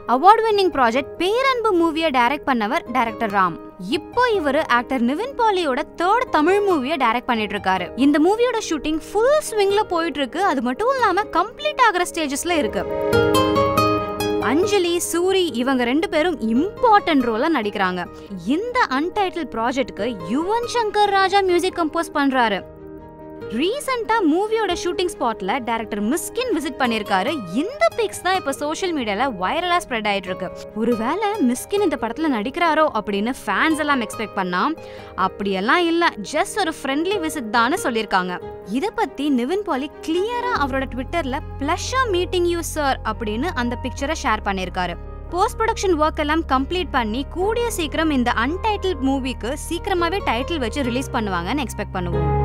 award winning project பேரன்பு மூவியை direct பண்ணவர் டைரக்டர் ராம் இப்போ இவர் ஆக்டர் நிவின் பாலியோட தேர்ட் தமிழ் மூவியை டைரக்ட் பண்ணிட்டு இருக்காரு இந்த மூவியோட ஷூட்டிங் ஃபுல் ஸ்விங்ல போயிட்டு இருக்கு அது மட்டும் இல்லாம கம்ப்ளீட் ஆகிற ஸ்டேஜஸ்ல இருக்கு அஞ்சலி சூரி இவங்க ரெண்டு பேரும் இம்பார்ட்டன்ட் ரோலா நடிக்கிறாங்க இந்த அன்டைட்டில் ப்ராஜெக்ட்க்கு யுவன் சங்கர் ராஜா மியூசிக் கம்போஸ் பண்றாரு ரீசெண்டா மூவியோட ஷூட்டிங் ஸ்பாட்ல டைரக்டர் மிஸ்கின் விசிட் பண்ணிருக்காரு இந்த பிக்ஸ் தான் இப்ப சோஷியல் மீடியால வைரலா ஸ்ப்ரெட் ஆயிட்டு இருக்கு ஒருவேளை மிஸ்கின் இந்த படத்துல நடிக்கிறாரோ அப்படின்னு ஃபேன்ஸ் எல்லாம் எக்ஸ்பெக்ட் பண்ணா அப்படியெல்லாம் இல்ல ஜஸ்ட் ஒரு ஃப்ரெண்ட்லி விசிட் தான்னு சொல்லியிருக்காங்க இத பத்தி நிவின் பாலி கிளியரா அவரோட ட்விட்டர்ல பிளஷா மீட்டிங் யூ சார் அப்படின்னு அந்த பிக்சரை ஷேர் பண்ணிருக்காரு போஸ்ட் ப்ரொடக்ஷன் ஒர்க் எல்லாம் கம்ப்ளீட் பண்ணி கூடிய சீக்கிரம் இந்த அன்டைட்டில் மூவிக்கு சீக்கிரமாவே டைட்டில் வச்சு ரிலீஸ் பண்ணுவாங்கன்னு எக்ஸ்பெக்ட் பண்ணுவோம்